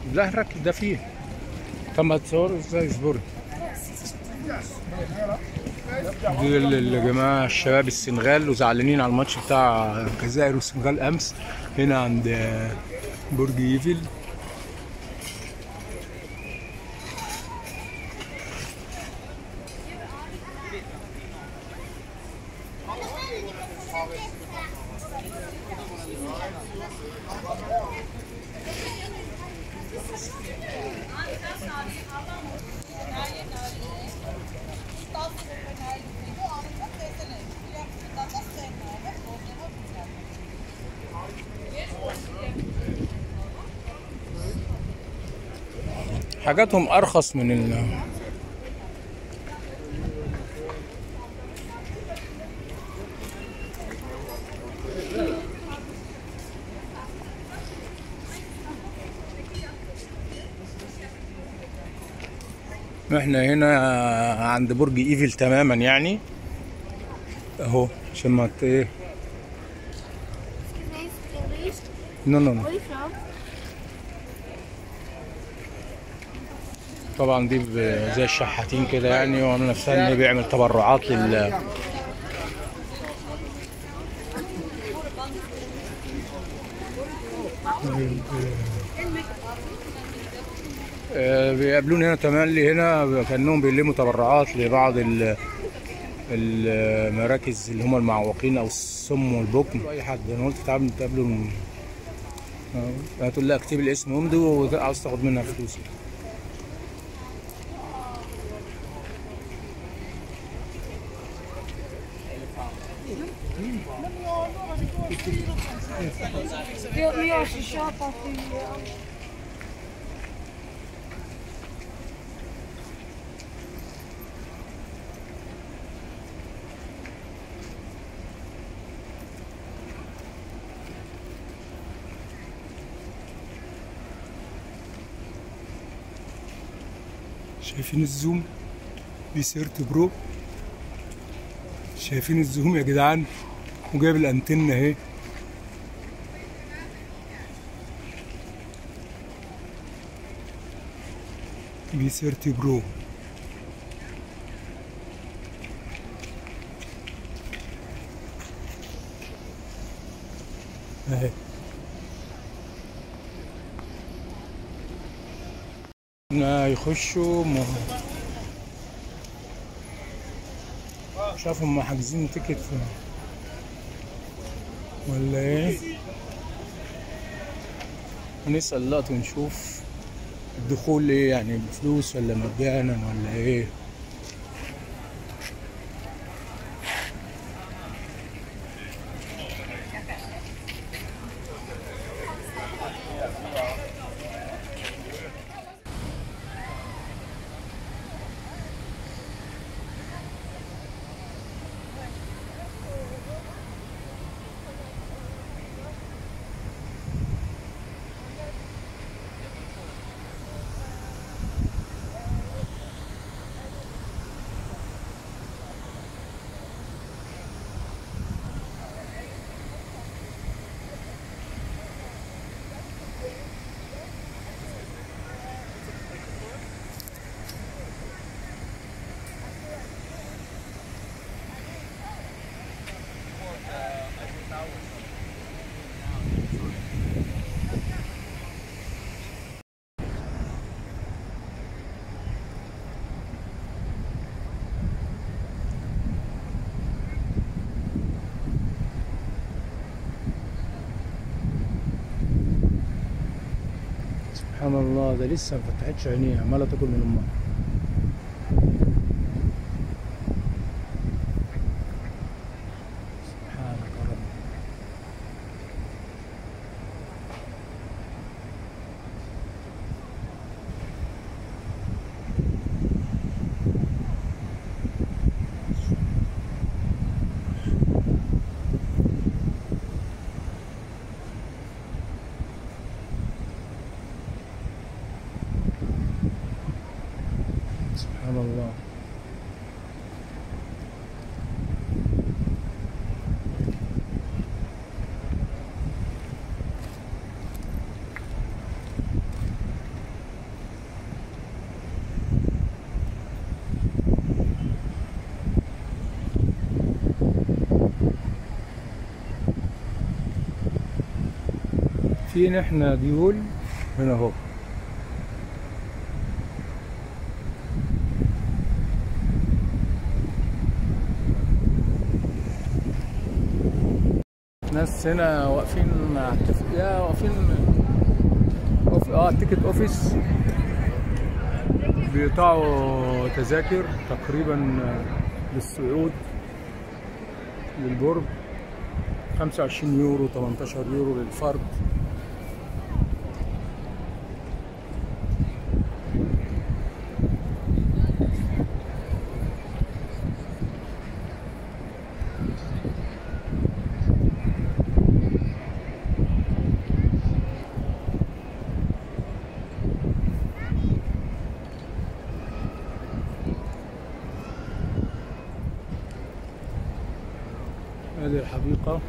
لا نركب ده فيه طب ما تصور ازاي اصبري دي ال- الجماعة الشباب السنغال وزعلانين على الماتش بتاع الجزائر والسنغال امس هنا عند آه، برج ايفل حاجاتهم ارخص من ال احنا هنا عند برج ايفل تماما يعني اهو عشان ما ت- ايه English. نو نو نو Where are you from? طبعا دي ب- زي الشحاتين كده يعني وعامل نفسها انه بيعمل تبرعات لل آه، بيقابلوني هنا تملي هنا كانهم بيلموا تبرعات لبعض ال- المراكز اللي هم المعوقين او السم والبكم اي حد انا قلت تعالوا نتقابلوا من- آه، هتقول لها اكتبي الاسم امضي وعاوز تاخد منها فلوس Built me off the shop off the. Uh, شايفين الزوم دي سيرت برو شايفين الزوم يا جدعان وجايب الانتنة اهي بي سيرت برو اهي ما يخشوا ما شافوا هم حاجزين تيكت ولا ايه هنسأل دلوقتي ونشوف الدخول ايه يعني بفلوس ولا مجانا ولا ايه سبحان الله ده لسه ما فتحتش عينيها عماله تاكل من امها سبحانك يا رب شايفين احنا ديول هنا اهو ناس هنا واقفين على التف- يا واقفين أوف... اه تيكت اوفيس بيقطعوا تذاكر تقريبا للصعود للبرج 25 يورو 18 يورو للفرد هذه الحديقة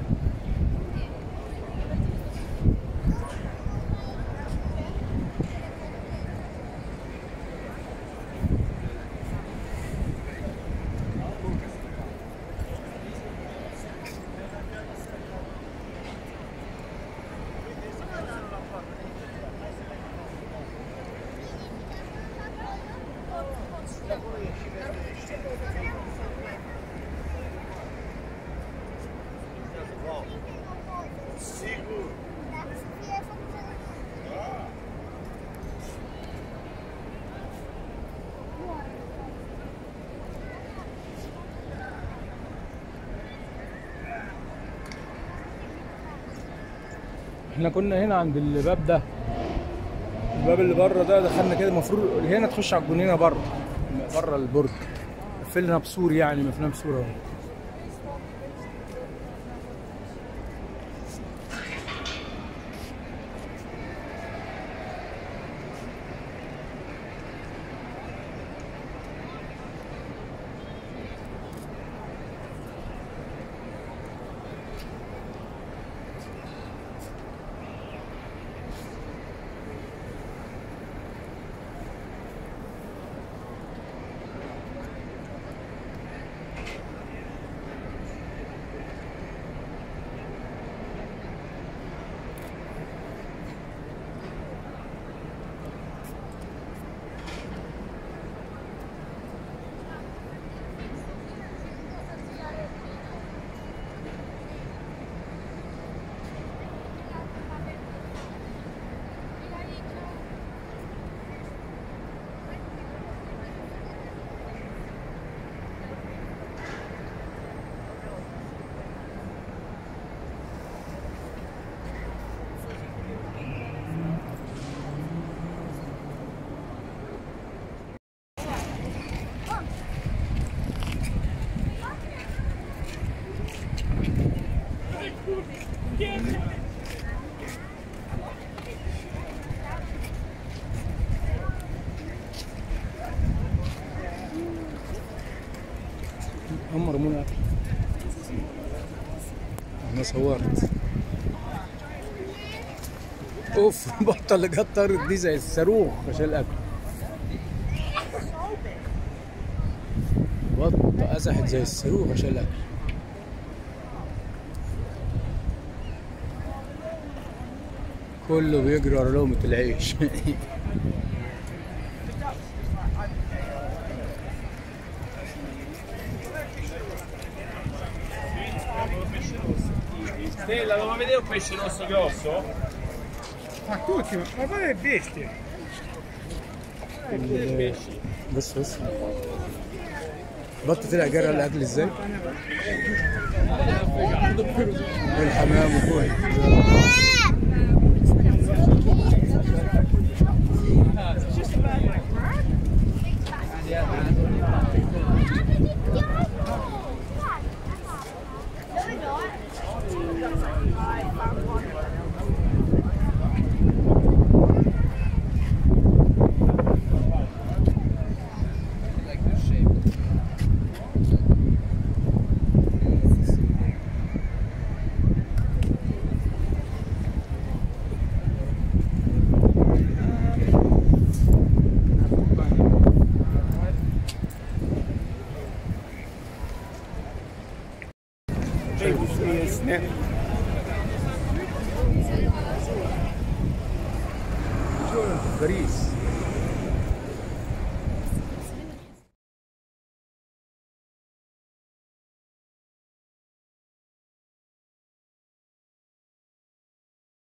احنا كنا هنا عند الباب ده الباب اللي بره ده دخلنا كده المفروض هنا تخش على الجنينه بره بره البرج قفلنا بسور يعني مفنا بسور اهو هم رمونا اكل انا صورت اوف البطه اللي جت طارت دي زي الصاروخ عشان الاكل بطه ازحت زي الصاروخ عشان الاكل كله بيجري ورا لقمة العيش Stella, dove vedere un pesce rosso grosso? Ma tutti, ma poi è bestie. ال- بص بص بط طلع جرى الاكل ازاي الحمام وكل باريس